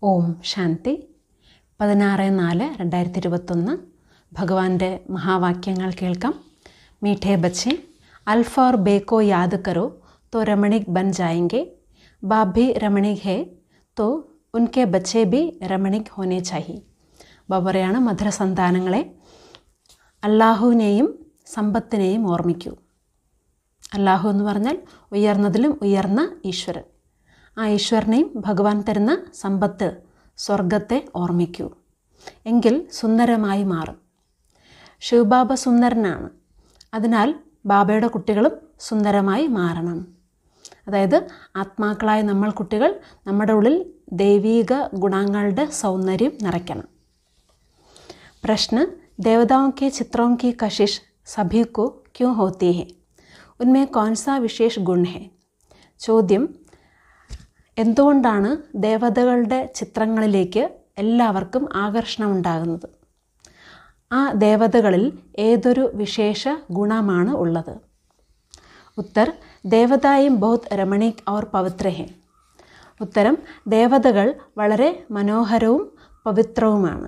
ഓം ശാന്തി പതിനാറ് നാല് രണ്ടായിരത്തി ഇരുപത്തൊന്ന് ഭഗവാന്റെ മഹാവാക്യങ്ങൾ കേൾക്കാം മീഠേ ബച്ചെ അൽഫ और बे को याद करो तो रमणीक बन जाएंगे बाप भी रमणीक है तो उनके बच्चे भी रमणीक होने चाहिए ബബറയാണ് മധുരസന്താനങ്ങളെ അള്ളാഹുവിനെയും സമ്പത്തിനെയും ഓർമ്മിക്കൂ അള്ളാഹു എന്ന് പറഞ്ഞാൽ ഉയർന്നതിലും ഉയർന്ന ഈശ്വരൻ ആ ഈശ്വരനെയും ഭഗവാൻ തരുന്ന സമ്പത്ത് സ്വർഗത്തെ ഓർമ്മിക്കൂ എങ്കിൽ സുന്ദരമായി മാറും ശിവബാബ സുന്ദരനാണ് അതിനാൽ ബാബയുടെ കുട്ടികളും സുന്ദരമായി മാറണം അതായത് ആത്മാക്കളായ നമ്മൾ കുട്ടികൾ നമ്മുടെ ഉള്ളിൽ ദൈവീക ഗുണങ്ങളുടെ സൗന്ദര്യം നിറയ്ക്കണം प्रश्न देवताओं के चित्रों की कशिश सभी को क्यों होती है उनमें कौन सा विशेष गुण है ചോദ്യം എന്തുകൊണ്ടാണ് ദേവതകളുടെ ചിത്രങ്ങളിലേക്ക് എല്ലാവർക്കും ആകർഷണം ഉണ്ടാകുന്നത് ആ ദേവതകളിൽ ഏതൊരു വിശേഷ ഗുണമാണ് ഉള്ളത് ഉത്തർ ദേവതായും ബഹുത് രമണീക് ഔർ പവിത്ര ഹെ ഉത്തരം ദേവതകൾ വളരെ മനോഹരവും പവിത്രവുമാണ്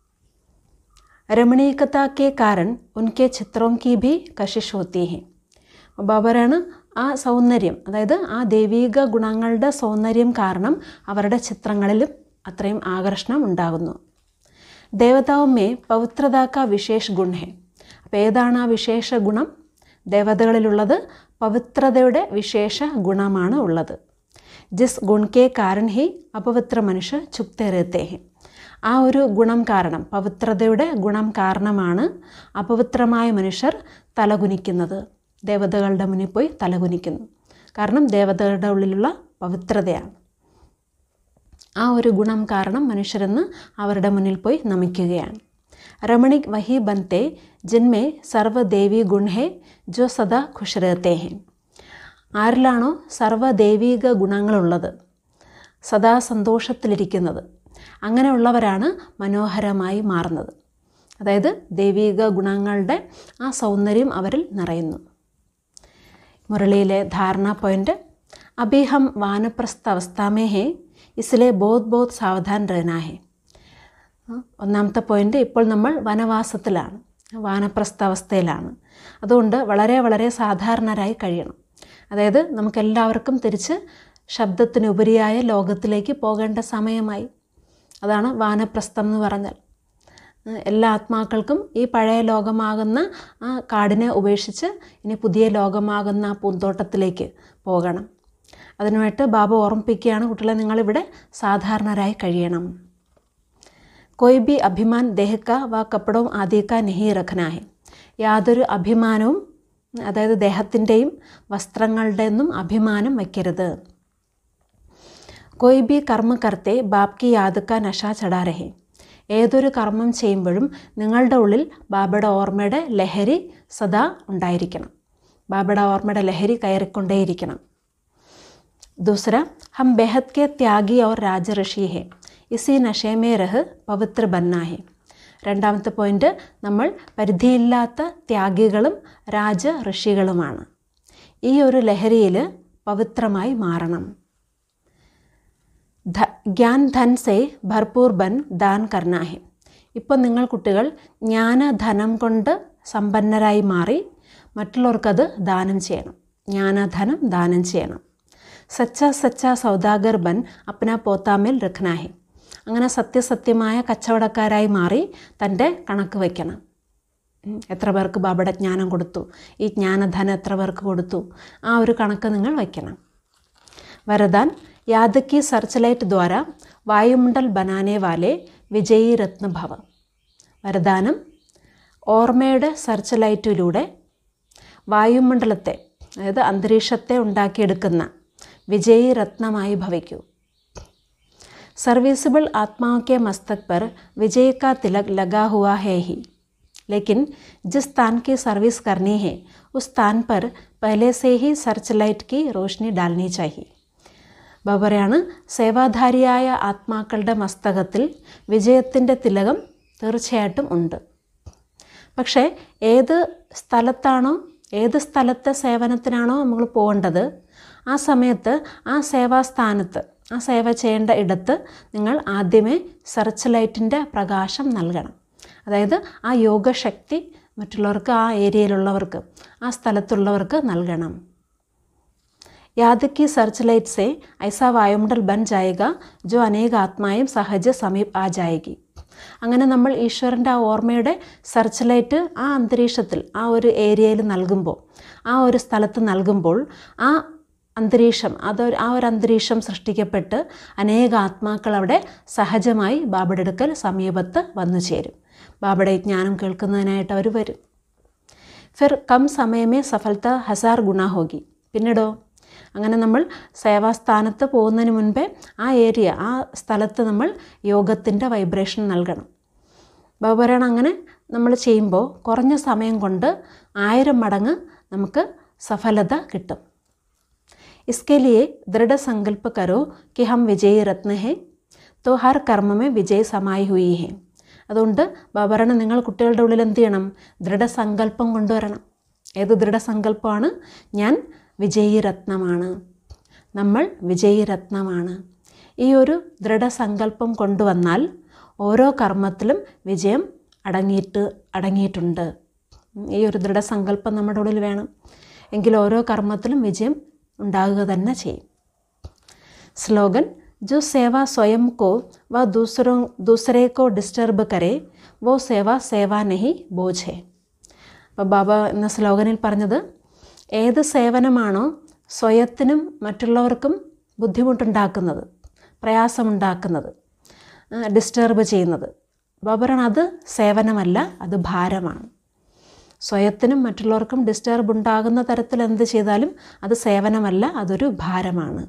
रमणीकता के कारण उनके चित्रों की भी कशिश होती है ബാബറാണ് ആ സൗന്ദര്യം അതായത് ആ ദൈവീക ഗുണങ്ങളുടെ സൗന്ദര്യം കാരണം അവരുടെ ചിത്രങ്ങളിലും അത്രയും ആകർഷണം ഉണ്ടാകുന്നു ദേവതാവുമേ പവിത്രതാക്ക വിശേഷ ഗുൺ ഹെ അപ്പോൾ ഏതാണ് ആ വിശേഷ ഗുണം ദേവതകളിലുള്ളത് പവിത്രതയുടെ വിശേഷ ഗുണമാണ് ഉള്ളത് ജിസ് ഗുൺ കെ കാരൺ ഹി അപവിത്ര മനുഷ്യ ചുക്തെ രഹത്തെ ഹെ ആ ഒരു ഗുണം കാരണം പവിത്രതയുടെ ഗുണം കാരണമാണ് അപവിത്രമായ മനുഷ്യർ തലകുനിക്കുന്നത് ദേവതകളുടെ മുന്നിൽ പോയി തലകുനിക്കുന്നു കാരണം ദേവതകളുടെ ഉള്ളിലുള്ള പവിത്രതയാണ് ആ ഒരു ഗുണം കാരണം മനുഷ്യരെന്ന് അവരുടെ മുന്നിൽ പോയി നമിക്കുകയാണ് രമണിക് വഹി ബൻത്തെ ജിന്മേ സർവ്വദേവി ഗുൺ ഹെ ജോ സദാ ഖുഷ് രഹത്തെ ഹെ ആരിലാണോ സർവ്വദൈവീക ഗുണങ്ങളുള്ളത് സദാ സന്തോഷത്തിലിരിക്കുന്നത് അങ്ങനെയുള്ളവരാണ് മനോഹരമായി മാറുന്നത് അതായത് ദൈവിക ഗുണങ്ങളുടെ ആ സൗന്ദര്യം അവരിൽ നിറയുന്നു മുരളിയിലെ ധാരണ പോയിൻ്റ് അഭി ഹം വാനപ്രസ്ഥ അവസ്ഥാമേ ഹേ ഇസിലെ ബോധ് ബോധ് സാവധാൻ രഹന ഹേ ഒന്നാമത്തെ പോയിൻ്റ് ഇപ്പോൾ നമ്മൾ വനവാസത്തിലാണ് വാനപ്രസ്ഥ അവസ്ഥയിലാണ് അതുകൊണ്ട് വളരെ വളരെ സാധാരണരായി കഴിയണം അതായത് നമുക്കെല്ലാവർക്കും തിരിച്ച് ശബ്ദത്തിനുപരിയായ ലോകത്തിലേക്ക് പോകേണ്ട സമയമായി അതാണ് വാനപ്രസ്ഥം എന്ന് പറഞ്ഞാൽ എല്ലാ ആത്മാക്കൾക്കും ഈ പഴയ ലോകമാകുന്ന ആ കാടിനെ ഉപേക്ഷിച്ച് ഇനി പുതിയ ലോകമാകുന്ന ആ പൂന്തോട്ടത്തിലേക്ക് പോകണം അതിനുമായിട്ട് ബാബ ഓർമ്മിപ്പിക്കുകയാണ് കുട്ടികളെ നിങ്ങളിവിടെ സാധാരണരായി കഴിയണം കൊയ് ബി അഭിമാൻ ദേഹക്ക വ കപ്പടവും ആദിക്ക നെഹി റഖനാഹെ യാതൊരു അഭിമാനവും അതായത് ദേഹത്തിൻ്റെയും വസ്ത്രങ്ങളുടെ ഒന്നും അഭിമാനം വയ്ക്കരുത് കൊയ് ബി കർമ്മ കർത്തെ ബാപ്കി യാദക്ക നശ ചടാ രഹേ ഏതൊരു കർമ്മം ചെയ്യുമ്പോഴും നിങ്ങളുടെ ഉള്ളിൽ ബാബയുടെ ഓർമ്മയുടെ ലഹരി സദാ ഉണ്ടായിരിക്കണം ബാബയുടെ ഓർമ്മയുടെ ലഹരി കയറിക്കൊണ്ടേയിരിക്കണം ദൂസര ഹം ബെഹദ് കെ ത്യാഗി ഓർ രാജഋഷി ഹെ ഇസി നഷേമേ രഹ് പവിത്ര ബന്ന ഹെ രണ്ടാമത്തെ പോയിന്റ് നമ്മൾ പരിധിയില്ലാത്ത ത്യാഗികളും രാജ ഋഷികളുമാണ് ഈ ഒരു ലഹരിയിൽ പവിത്രമായി മാറണം ജ്ഞാൻ ധൻ സേ ഭർപൂർ ബൻ ദാൻ കർണ ഹെ ഇപ്പം നിങ്ങൾ കുട്ടികൾ ജ്ഞാനധനം കൊണ്ട് സമ്പന്നരായി മാറി മറ്റുള്ളവർക്കത് ദാനം ചെയ്യണം ജ്ഞാനധനം ദാനം ചെയ്യണം സച്ച സച്ച സൗദാഗർ ബൻ അപ്ന പോത്താമേൽ രഖ്ന ഹെ അങ്ങനെ സത്യസത്യമായ കച്ചവടക്കാരായി മാറി തൻ്റെ കണക്ക് വയ്ക്കണം എത്ര പേർക്ക് ബാബയുടെ ജ്ഞാനം കൊടുത്തു ഈ ജ്ഞാനധനം എത്ര പേർക്ക് കൊടുത്തു ആ ഒരു കണക്ക് നിങ്ങൾ വയ്ക്കണം വരദാൻ याद की सर्चलाइट द्वारा വായുമണ്ഡൽ ബനാനെ വാലെ വിജയി രത്നഭവ വരദാനം ഓർമ്മയുടെ സെർച്ച് ലൈറ്റിലൂടെ വായുമണ്ഡലത്തെ അതായത് അന്തരീക്ഷത്തെ ഉണ്ടാക്കിയെടുക്കുന്ന വിജയി രത്നമായി ഭവിക്കൂ सर्विसिबल आत्माओं के मस्तक पर विजय का तिलक लगा हुआ है ही लेकिन जिस स्थान की सर्विस करनी है उस स्थान पर पहले से ही सर्च लाइट की रोशनी डालनी चाहिए ബബറയാണ് സേവാധാരിയായ ആത്മാക്കളുടെ മസ്തകത്തിൽ വിജയത്തിൻ്റെ തിലകം തീർച്ചയായിട്ടും ഉണ്ട് പക്ഷേ ഏത് സ്ഥലത്താണോ ഏത് സ്ഥലത്തെ സേവനത്തിനാണോ നമ്മൾ പോകേണ്ടത് ആ സമയത്ത് ആ സേവാസ്ഥാനത്ത് ആ സേവ ചെയ്യേണ്ട ഇടത്ത് നിങ്ങൾ ആദ്യമേ സെർച്ച് ലൈറ്റിൻ്റെ പ്രകാശം നൽകണം അതായത് ആ യോഗശക്തി മറ്റുള്ളവർക്ക് ആ ഏരിയയിലുള്ളവർക്ക് ആ സ്ഥലത്തുള്ളവർക്ക് നൽകണം याद की सर्च लाइट से ऐसा वायुमंडल बन जाएगा जो अनेक ആത്മായും സഹജ സമീപ് ആ ജായകി അങ്ങനെ നമ്മൾ ഈശ്വരൻ്റെ ആ ഓർമ്മയുടെ സെർച്ച് ലൈറ്റ് ആ അന്തരീക്ഷത്തിൽ ആ ഒരു ഏരിയയിൽ നൽകുമ്പോൾ ആ ഒരു സ്ഥലത്ത് നൽകുമ്പോൾ ആ അന്തരീക്ഷം അതൊരു ആ ഒരു അന്തരീക്ഷം സൃഷ്ടിക്കപ്പെട്ട് അനേക ആത്മാക്കൾ അവിടെ സഹജമായി ബാബയുടെ അടുക്കൽ സമീപത്ത് വന്നു ചേരും ബാബയുടെ ജ്ഞാനം കേൾക്കുന്നതിനായിട്ട് അവർ വരും ഫിർ കം സമയമേ സഫലത ഹസാർ ഗുണ ഹോഗി പിന്നീടോ അങ്ങനെ നമ്മൾ സേവാസ്ഥാനത്ത് പോകുന്നതിന് മുൻപേ ആ ഏരിയ ആ സ്ഥലത്ത് നമ്മൾ യോഗത്തിൻ്റെ വൈബ്രേഷൻ നൽകണം ബാബുരാണ് അങ്ങനെ നമ്മൾ ചെയ്യുമ്പോൾ കുറഞ്ഞ സമയം കൊണ്ട് ആയിരം മടങ്ങ് നമുക്ക് സഫലത കിട്ടും इसके लिए दृढ़ संकल्प करो कि हम विजयी रत्न हैं तो हर कर्म में विजय समाई हुई है അതുകൊണ്ട് ബാബറണ നിങ്ങൾ കുട്ടികളുടെ ഉള്ളിൽ എന്ത് ചെയ്യണം ദൃഢസങ്കല്പം കൊണ്ടുവരണം ഏത് ദൃഢസങ്കല്പമാണ് ഞാൻ വിജയി രത്നമാണ് നമ്മൾ വിജയി രത്നമാണ് ഈ ഒരു ദൃഢസങ്കല്പം കൊണ്ടുവന്നാൽ ഓരോ കർമ്മത്തിലും വിജയം അടങ്ങിയിട്ട് അടങ്ങിയിട്ടുണ്ട് ഈ ഒരു ദൃഢസങ്കല്പം നമ്മുടെ ഉള്ളിൽ വേണം എങ്കിൽ ഓരോ കർമ്മത്തിലും വിജയം ഉണ്ടാകുക തന്നെ ചെയ്യും स्लोगन जो सेवा स्वयं को व दूसरों दूसरे को डिस्टर्ब करे वो सेवा सेवा नहीं बोझ है അപ്പോൾ ബാബ എന്ന സ്ലോഗനിൽ പറഞ്ഞത് ഏത് സേവനമാണോ സ്വയത്തിനും മറ്റുള്ളവർക്കും ബുദ്ധിമുട്ടുണ്ടാക്കുന്നത് പ്രയാസമുണ്ടാക്കുന്നത് ഡിസ്റ്റർബ് ചെയ്യുന്നത് ബാബറാണ് അത് സേവനമല്ല അത് ഭാരമാണ് സ്വയത്തിനും മറ്റുള്ളവർക്കും ഡിസ്റ്റർബ് ഉണ്ടാകുന്ന തരത്തിൽ എന്ത് ചെയ്താലും അത് സേവനമല്ല അതൊരു ഭാരമാണ്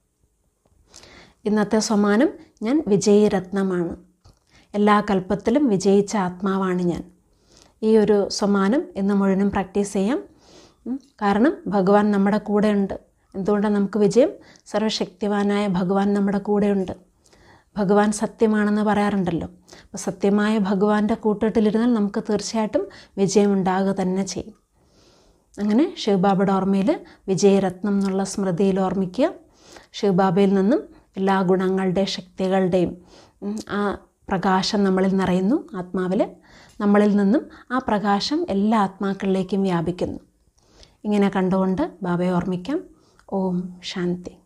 ഇന്നത്തെ സമ്മാനം ഞാൻ വിജയരത്നമാണ് എല്ലാ കൽപ്പത്തിലും വിജയിച്ച ആത്മാവാണ് ഞാൻ ഈ ഒരു സമ്മാനം ഇന്ന് മുഴുവനും പ്രാക്ടീസ് ചെയ്യാം ഉം, കാരണം ഭഗവാൻ നമ്മുടെ കൂടെയുണ്ട് എന്തുകൊണ്ടാണ് നമുക്ക് വിജയം സർവശക്തിവാനായ ഭഗവാൻ നമ്മുടെ കൂടെയുണ്ട് ഭഗവാൻ സത്യമാണെന്ന് പറയാറുണ്ടല്ലോ അപ്പോൾ സത്യമായ ഭഗവാന്റെ കൂട്ടിട്ടിലിരുന്നാൽ നമുക്ക് തീർച്ചയായിട്ടും വിജയം ഉണ്ടാകുക തന്നെ ചെയ്യും അങ്ങനെ ശിവബാബയുടെ ഓർമ്മയിൽ വിജയരത്നം എന്നുള്ള സ്മൃതിയിൽ ഓർമ്മിക്കുക ശിവബാബയിൽ നിന്നും എല്ലാ ഗുണങ്ങളുടെ ശക്തികളുടെയും ഉം, ആ പ്രകാശം നമ്മളിൽ നിറയുന്നു ആത്മാവിൽ നമ്മളിൽ നിന്നും ആ പ്രകാശം എല്ലാ ആത്മാക്കളിലേക്കും വ്യാപിക്കുന്നു ഇങ്ങനെ കണ്ടുകൊണ്ട് ബാബയെ ഓർമ്മിക്കാം ഓം ശാന്തി